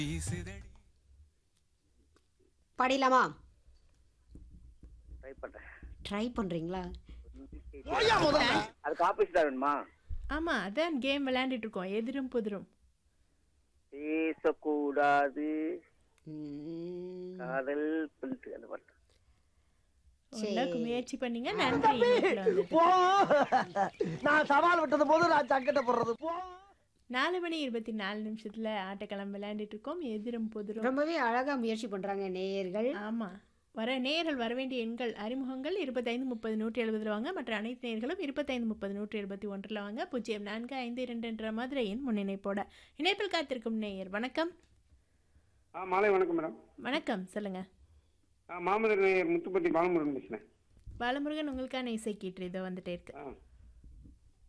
பாடிடலாமா try பண்றேன் try பண்றீங்களா அதுக்கு ஆப்போசிட்டா வேணுமா ஆமா அதான் கேம் விளையாண்டுட்டு இருக்கோம் எதிரும் புதிரும் பேசக்கூடாது ம், காதல் பண்ணிட்டு அந்த பாட்டு உனக்கு முயற்சி பண்ணீங்க நன்றி இணைப்புல வந்துட்டு. நான் சவால் விட்டது போது நான் சங்கட்ட போடுறது போ நாலு மணி இருபத்தி நாலு நிமிஷத்துல ஆட்டக்களம் விளையாண்டுட்டு இருக்கோம் எதிரும் புதிரும் ரொம்பவே அழகா முயற்சி பண்றாங்க நேயர்கள் ஆமா வர நேயர்கள் வர வேண்டிய எண்கள் அறிமுகங்கள் இருபத்தைந்து முப்பது நூற்றி எழுபதுல வாங்க மற்ற அனைத்து நேயர்களும் இருபத்தைந்து முப்பது நூற்றி எழுபத்தி ஒன்றில் வாங்க பூஜ்ஜியம் நான்கு ஐந்து இரண்டு என்ற மதுரையின் முன்னிணைப்போட இணைப்பில் காத்திருக்கும் நேயர் வணக்கம் ஆ மாலை வணக்கம் மேடம் வணக்கம் சொல்லுங்க ஆ மாமல்லர் நேயர் முத்துப்பட்டி பாலமுருகன் பேசுகிறேன் பாலமுருகன் உங்களுக்கான இசை கீற்று இதோ வந்துட்டே இருக்கு ஆ